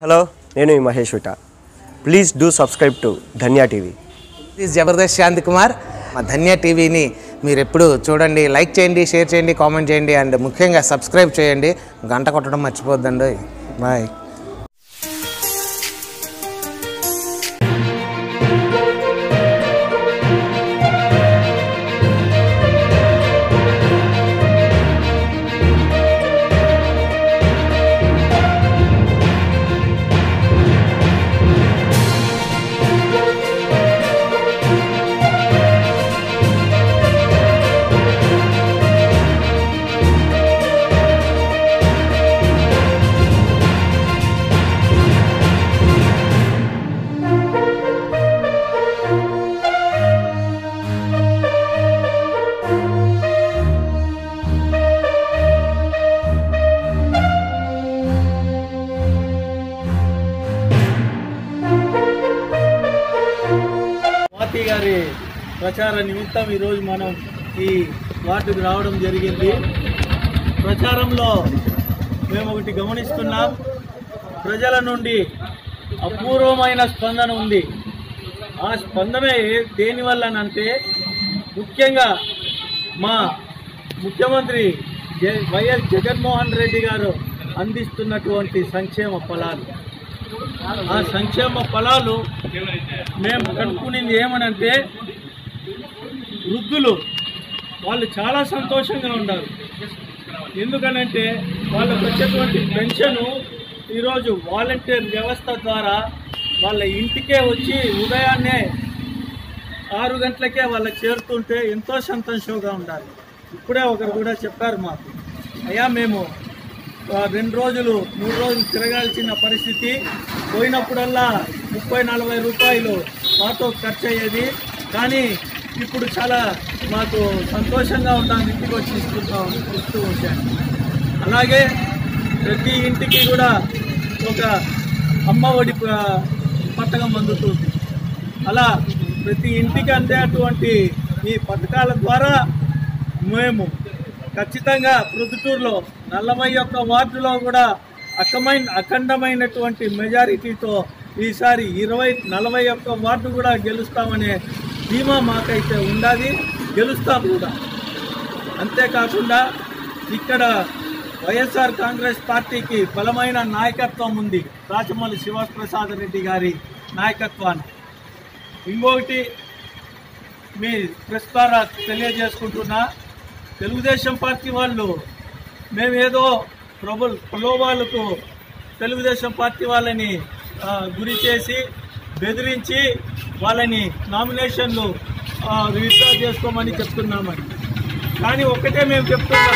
Hello నేను మీ మహేష్ విట please do subscribe to Dhanya TV this Jabardasth Shanti Kumar మా ధన్య టీవీని మీరు ఎప్పుడు చూడండి లైక్ చేయండి షేర్ చేయండి కామెంట్ చేయండి అండ్ ముఖ్యంగా సబ్స్క్రైబ్ చేయండి గంట కొట్టడం మర్చిపోద్దండి బాయ్ పార్టీ గారి ప్రచార నిమిత్తం ఈరోజు మనం ఈ వార్డుకు రావడం జరిగింది ప్రచారంలో మేము ఒకటి గమనిస్తున్నాం ప్రజల నుండి అపూర్వమైన స్పందన ఉంది ఆ స్పందన ఏ- దేనివల్లనంటే ముఖ్యంగా మా ముఖ్యమంత్రి జ- వైఎస్ జగన్మోహన్ రెడ్డి గారు అందిస్తున్నటువంటి సంక్షేమ ఫలాలు ఆ సంక్షేమ ఫలాలు మేము కనుక్కునింది ఏమనంటే వృద్ధులు వాళ్ళు చాలా సంతోషంగా ఉన్నారు ఎందుకనంటే వాళ్ళకు వచ్చేటువంటి పెన్షను ఈరోజు వాలంటీర్ వ్యవస్థ ద్వారా వాళ్ళ ఇంటికే వచ్చి ఉదయాన్నే ఆరు గంటలకే వాళ్ళకి చేరుతుంటే ఎంతో సంతోషంగా ఉండాలి ఇప్పుడే ఒకరు కూడా చెప్పారు మాకు అయ్యా మేము ఆ, రెండు రోజులు మూడు రోజులు తిరగాల్సిన పరిస్థితి పోయినప్పుడల్లా ముప్పై నలభై రూపాయలు మాతో ఖర్చు అయ్యేది కానీ ఇప్పుడు చాలా మాకు సంతోషంగా ఉన్నాం ఇంటికి వచ్చి ఇస్తుంటాం ఇస్తూ ఉంటాను అలాగే ప్రతి ఇంటికి కూడా ఒక అమ్మ ఒడి ప- పథకం అందుతుంది అలా ప్రతి ఇంటికి అందేటువంటి ఈ పథకాల ద్వారా మేము ఖచ్చితంగా ప్రొద్దుటూరులో నలభై ఒక్క వార్డులో కూడా అకమైన అఖండమైనటువంటి మెజారిటీతో ఈసారి ఇరవై నలభై ఒక్క వార్డు కూడా గెలుస్తామనే ధీమా మాకైతే ఉండాలి గెలుస్తాం కూడా అంతేకాకుండా ఇక్కడ వైఎస్ఆర్ కాంగ్రెస్ పార్టీకి బలమైన నాయకత్వం ఉంది రాచమల్లి శివప్రసాద్ రెడ్డి గారి నాయకత్వాన్ని ఇంకొకటి మీ ప్రెస్ ద్వారా తెలియజేసుకుంటున్నా తెలుగుదేశం పార్టీ వాళ్ళు మేమేదో ప్రభు ప్రలోభాలకు తెలుగుదేశం పార్టీ వాళ్ళని ఆ, గురి చేసి బెదిరించి వాళ్ళని నామినేషన్లు ఆ, విత్డ్రా చేసుకోమని చెప్తున్నామని కానీ ఒక్కటే మేము చెప్తున్నాం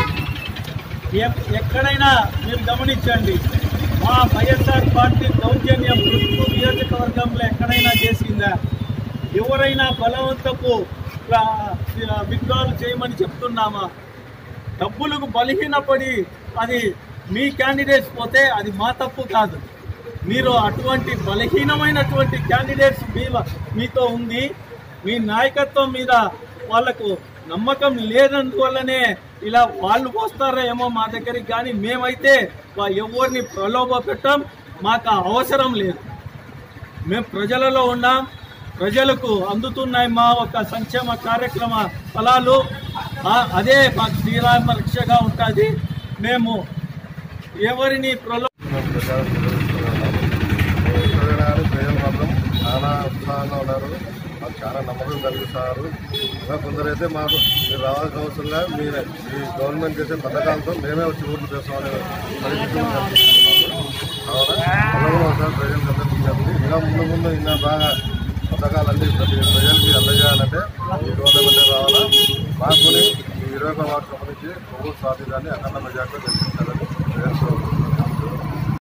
ఎక్- ఎక్కడైనా మీరు గమనించండి మా వైఎస్ఆర్ పార్టీ దౌర్జన్యం ప్రస్తుత నియోజకవర్గంలో ఎక్కడైనా చేసిందా ఎవరైనా బలవంతపు విత్డ్రాలు చేయమని చెప్తున్నామా డబ్బులకు బలహీనపడి అది మీ క్యాండిడేట్స్ పోతే అది మా తప్పు కాదు మీరు అటువంటి బలహీనమైనటువంటి క్యాండిడేట్స్ మీ మీతో ఉంది మీ నాయకత్వం మీద వాళ్ళకు నమ్మకం లేనందువల్లనే ఇలా వాళ్ళు వస్తారో ఏమో మా దగ్గరికి కానీ మేమైతే వా- ఎవరిని ప్రలోభ పెట్టాం మాకు ఆ అవసరం లేదు మేము ప్రజలలో ఉన్నాం ప్రజలకు అందుతున్నాయి మా ఒక సంక్షేమ కార్యక్రమ ఫలాలు ఆ- అదే మాకు శ్రీరామ రక్షగా ఉంటుంది మేము ఎవరిని ప్రలో మేము ప్రచారం నిర్వహిస్తున్నాము ప్రజలు ప్రజలు మాత్రం చాలా ఉత్సాహంగా ఉన్నారు మాకు చాలా నమ్మకం కలిగిస్తున్నారు ఇంకా కొందరైతే మాకు మీరు రావాల్సిన అవసరం లేదు మీరే ఈ గవర్నమెంట్ చేసే పథకాలతో మేమే వచ్చి ఓట్లు చేస్తామనే పరిస్థితి ఉంది అనుకుంటున్నాము. కావున అందరూ ఒకసారి ప్రజలకు అందరికీ చెప్పి ఇంకా ముందు ముందు ఇంకా బాగా పథకాలన్నీ ప్రతి ప్రజలకి అందజేయాలంటే ఈ గవర్నమెంట్ రావాలా మాకుని ఈ ఇరవై ఒక వార్డు సంబంధించి ప్రభుత్వ సాధికాన్ని అఖండ మెజార్టీలో గెలిపించాలని ప్రజలు